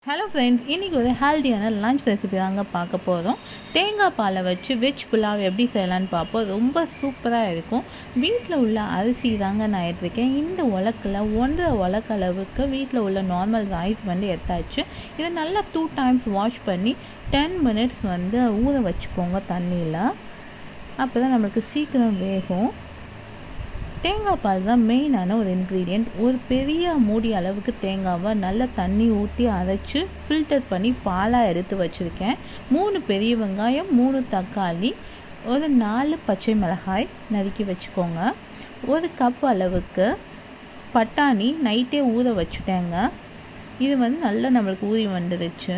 hello friends இன்றைக்கி ஒரு ஹெல்த்தியான லஞ்ச் ரெசிபி தாங்க பார்க்க போகிறோம் தேங்காய் பாலை வச்சு வெஜ் புலாவ் எப்படி செய்யலான்னு பார்ப்போம் ரொம்ப சூப்பராக இருக்கும் வீட்டில் உள்ள அரிசி தாங்க நான் எடுத்திருக்கேன் இந்த உலக்கில் ஒன்றரை உலக்க அளவுக்கு வீட்டில் உள்ள நார்மல் ரைஸ் வந்து எடுத்தாச்சு இதை நல்லா டூ டைம்ஸ் வாஷ் பண்ணி டென் மினிட்ஸ் வந்து ஊற வச்சுக்கோங்க தண்ணியில் அப்போ தான் நம்மளுக்கு சீக்கிரம் வேகும் தேங்காய் பால் தான் மெயினான ஒரு இன்க்ரீடியண்ட் ஒரு பெரிய மூடி அளவுக்கு தேங்காவை நல்லா தண்ணி ஊற்றி அரைச்சி ஃபில்டர் பண்ணி பாலாக எடுத்து வச்சுருக்கேன் மூணு பெரிய வெங்காயம் மூணு தக்காளி ஒரு நாலு பச்சை மிளகாய் நறுக்கி வச்சுக்கோங்க ஒரு கப் அளவுக்கு பட்டாணி நைட்டே ஊற வச்சுட்டேங்க இது வந்து நல்லா நம்மளுக்கு ஊறி வந்துடுச்சு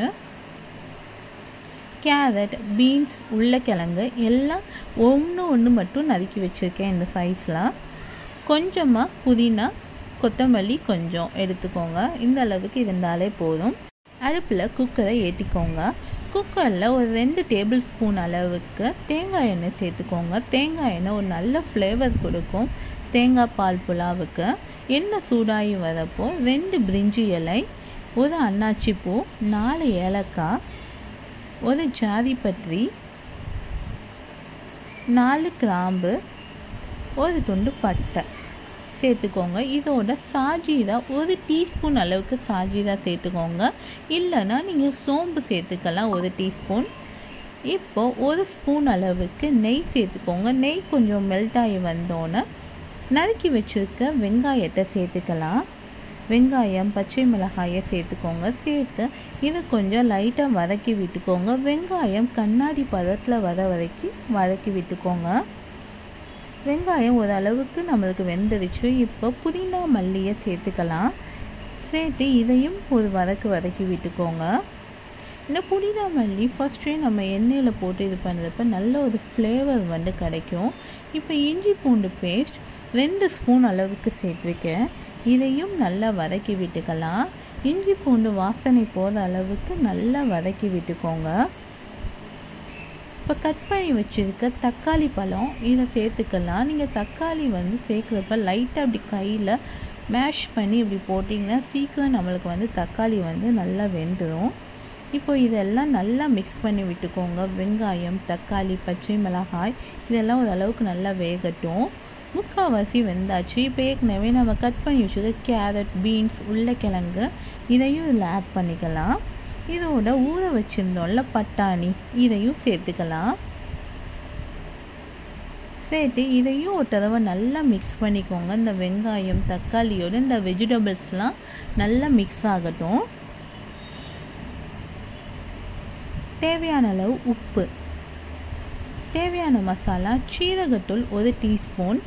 கேரட் பீன்ஸ் உருளைக்கிழங்கு எல்லாம் ஒன்று ஒன்று மட்டும் நறுக்கி வச்சுருக்கேன் இந்த சைஸில் கொஞ்சமாக புதினா கொத்தமல்லி கொஞ்சம் எடுத்துக்கோங்க இந்த அளவுக்கு இருந்தாலே போதும் அடுப்பில் குக்கரை ஏற்றிக்கோங்க குக்கரில் ஒரு ரெண்டு டேபிள் ஸ்பூன் அளவுக்கு தேங்காய் எண்ணெய் சேர்த்துக்கோங்க தேங்காய் எண்ணெய் ஒரு நல்ல ஃப்ளேவர் கொடுக்கும் தேங்காய் பால் புலாவுக்கு எண்ணெய் சூடாகி வரப்போ ரெண்டு பிரிஞ்சி இலை ஒரு அன்னாச்சி பூ நாலு ஏலக்காய் ஒரு ஜாதி பத்திரி நாலு கிராம்பு ஒரு துண்டு பட்டை சேர்த்துக்கோங்க இதோட சாஜீரா ஒரு டீஸ்பூன் அளவுக்கு சாஜீரா சேர்த்துக்கோங்க இல்லைன்னா நீங்கள் சோம்பு சேர்த்துக்கலாம் ஒரு டீஸ்பூன் இப்போ ஒரு ஸ்பூன் அளவுக்கு நெய் சேர்த்துக்கோங்க நெய் கொஞ்சம் மெல்ட் ஆகி வந்தோன்னே நறுக்கி வச்சுருக்க வெங்காயத்தை சேர்த்துக்கலாம் வெங்காயம் பச்சை மிளகாயை சேர்த்துக்கோங்க சேர்த்து இதை கொஞ்சம் லைட்டாக வதக்கி விட்டுக்கோங்க வெங்காயம் கண்ணாடி பதத்தில் வர வரைக்கும் வதக்கி விட்டுக்கோங்க வெங்காயம் ஓரளவுக்கு நம்மளுக்கு வெந்துருச்சு இப்போ புதினா மல்லியை சேர்த்துக்கலாம் சேர்த்து இதையும் ஒரு வதக்கு வதக்கி விட்டுக்கோங்க இந்த புதினா மல்லி ஃபஸ்ட்டே நம்ம எண்ணெயில் போட்டு இது பண்ணுறப்ப நல்ல ஒரு ஃப்ளேவர் வந்து கிடைக்கும் இப்போ இஞ்சி பூண்டு பேஸ்ட் ரெண்டு ஸ்பூன் அளவுக்கு சேர்த்துருக்கேன் இதையும் நல்லா வதக்கி விட்டுக்கலாம் இஞ்சி பூண்டு வாசனை போகிற அளவுக்கு நல்லா வதக்கி விட்டுக்கோங்க இப்போ கட் பண்ணி வச்சுருக்க தக்காளி பழம் இதை சேர்த்துக்கலாம் நீங்கள் தக்காளி வந்து சேர்க்குறப்ப லைட்டாக அப்படி கையில் மேஷ் பண்ணி இப்படி போட்டிங்கன்னா சீக்கிரம் நம்மளுக்கு வந்து தக்காளி வந்து நல்லா வெந்துடும் இப்போ இதெல்லாம் நல்லா மிக்ஸ் பண்ணி விட்டுக்கோங்க வெங்காயம் தக்காளி பச்சை மிளகாய் இதெல்லாம் ஓரளவுக்கு நல்லா வேகட்டும் முக்கால்வாசி வெந்தாச்சு இப்போ ஏற்கனவே நம்ம கட் பண்ணி வச்சுருக்க கேரட் பீன்ஸ் உருளைக்கிழங்கு இதையும் இதில் ஆட் பண்ணிக்கலாம் இதோட ஊற வச்சுருந்தோம்ல பட்டாணி இதையும் சேர்த்துக்கலாம் சேர்த்து இதையும் ஒரு தடவை நல்லா மிக்ஸ் பண்ணிக்கோங்க இந்த வெங்காயம் தக்காளியோட இந்த வெஜிடபிள்ஸ்லாம் நல்லா மிக்ஸ் ஆகட்டும் தேவையான அளவு உப்பு தேவையான மசாலா சீரகத்தூள் ஒரு டீஸ்பூன்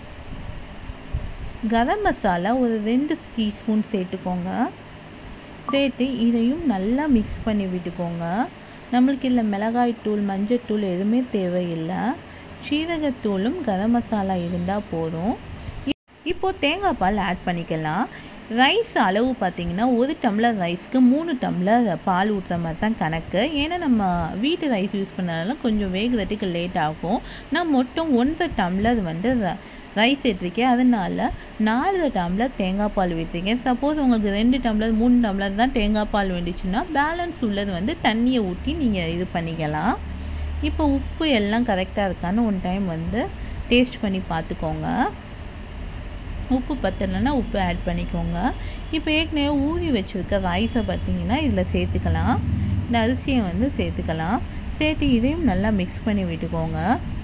கரம் மசாலா ஒரு ரெண்டு டீஸ்பூன் சேர்த்துக்கோங்க சேர்த்து இதையும் நல்லா மிக்ஸ் பண்ணி விட்டுக்கோங்க நம்மளுக்கு இல்லை மிளகாய் தூள் மஞ்சள் தூள் எதுவுமே தேவையில்லை சீரகத்தூளும் கரம் மசாலா இருந்தால் போதும் இப்போது தேங்காய் பால் ஆட் பண்ணிக்கலாம் ரைஸ் அளவு பார்த்திங்கன்னா ஒரு டம்ளர் ரைஸ்க்கு மூணு டம்ளர் பால் ஊற்றுற மாதிரி தான் கணக்கு ஏன்னா நம்ம வீட்டு ரைஸ் யூஸ் பண்ணனால கொஞ்சம் வேகிறதுக்கு லேட் ஆகும் நான் மொத்தம் ஒன்றரை டம்ளர் வந்து ரைஸ் எடுத்திருக்கேன் அதனால நாலு டம்ளர் தேங்காய் பால் விட்டுருக்கேன் சப்போஸ் உங்களுக்கு ரெண்டு டம்ளர் மூணு டம்ளர் தான் தேங்காய் பால் வேண்டிச்சுன்னா பேலன்ஸ் உள்ளது வந்து தண்ணியை ஊற்றி நீங்கள் இது பண்ணிக்கலாம் இப்போ உப்பு எல்லாம் கரெக்டாக இருக்கான்னு ஒன் டைம் வந்து டேஸ்ட் பண்ணி பார்த்துக்கோங்க உப்பு பத்தலைன்னா உப்பு ஆட் பண்ணிக்கோங்க இப்போ ஏற்கனவே ஊறி வச்சுருக்க ரைஸை பார்த்தீங்கன்னா இதில் சேர்த்துக்கலாம் இந்த அரிசியை வந்து சேர்த்துக்கலாம் சேர்த்து இதையும் நல்லா மிக்ஸ் பண்ணி விட்டுக்கோங்க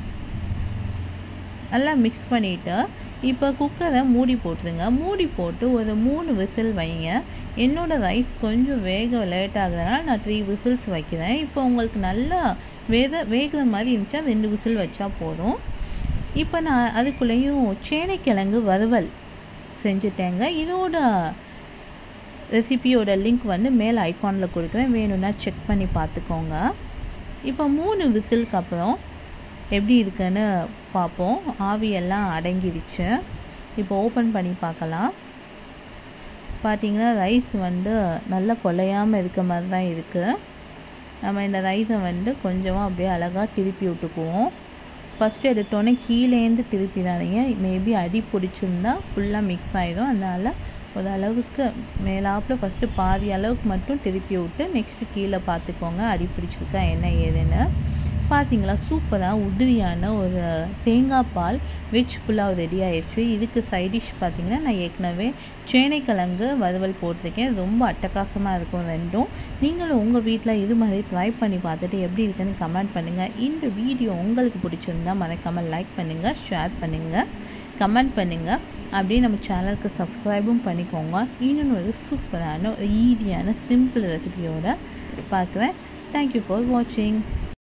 நல்லா மிக்ஸ் பண்ணிவிட்டு இப்போ குக்கரை மூடி போட்டுருங்க மூடி போட்டு ஒரு மூணு விசில் வைங்க என்னோடய ரைஸ் கொஞ்சம் வேக லேட் ஆகுதுனால நான் த்ரீ விசில்ஸ் வைக்கிறேன் இப்போ உங்களுக்கு நல்லா வேக வேகிற மாதிரி இருந்துச்சா ரெண்டு விசில் வச்சா போதும் இப்போ நான் அதுக்குள்ளேயும் சேனைக்கிழங்கு வறுவல் செஞ்சுட்டேங்க இதோட ரெசிபியோட லிங்க் வந்து மேலே ஐக்கானில் கொடுக்குறேன் வேணும்னா செக் பண்ணி பார்த்துக்கோங்க இப்போ மூணு விசிலுக்கு அப்புறம் எப்படி இருக்குன்னு பார்ப்போம் ஆவியெல்லாம் அடங்கிடுச்சு இப்போ ஓப்பன் பண்ணி பார்க்கலாம் பார்த்தீங்கன்னா ரைஸ் வந்து நல்லா கொலையாமல் இருக்க மாதிரி தான் இருக்குது நம்ம இந்த ரைஸை வந்து கொஞ்சமாக அப்படியே அழகாக திருப்பி விட்டுக்குவோம் ஃபஸ்ட்டு எடுத்தோடனே கீழேருந்து திருப்பி தாதீங்க மேபி அடி பிடிச்சிருந்தா ஃபுல்லாக மிக்ஸ் ஆகிடும் அதனால் ஒரு அளவுக்கு மேலாப்பில் ஃபஸ்ட்டு பாதி அளவுக்கு மட்டும் திருப்பி விட்டு நெக்ஸ்ட்டு கீழே பார்த்துக்கோங்க அடி பிடிச்சிருக்கா என்ன ஏதுன்னு பார்த்தீங்களா சூப்பராக உதிரியான ஒரு தேங்காய் பால் வெஜ் புலாவ் ரெடி ஆயிடுச்சு இதுக்கு சைட் டிஷ் பார்த்தீங்கன்னா நான் ஏற்கனவே சேனைக்கிழங்கு வறுவல் போட்டிருக்கேன் ரொம்ப அட்டகாசமாக இருக்கும் ரெண்டும் நீங்களும் உங்கள் வீட்டில் இது மாதிரி ட்ரை பண்ணி பார்த்துட்டு எப்படி இருக்குன்னு கமெண்ட் பண்ணுங்கள் இந்த வீடியோ உங்களுக்கு பிடிச்சிருந்தா மறக்காமல் லைக் பண்ணுங்கள் ஷேர் பண்ணுங்கள் கமெண்ட் பண்ணுங்கள் அப்படியே நம்ம சேனலுக்கு சப்ஸ்கிரைபும் பண்ணிக்கோங்க இன்னும் ஒரு சூப்பரான ஒரு ஈஸியான சிம்பிள் ரெசிபியோட பார்க்குறேன் தேங்க்யூ ஃபார் வாட்சிங்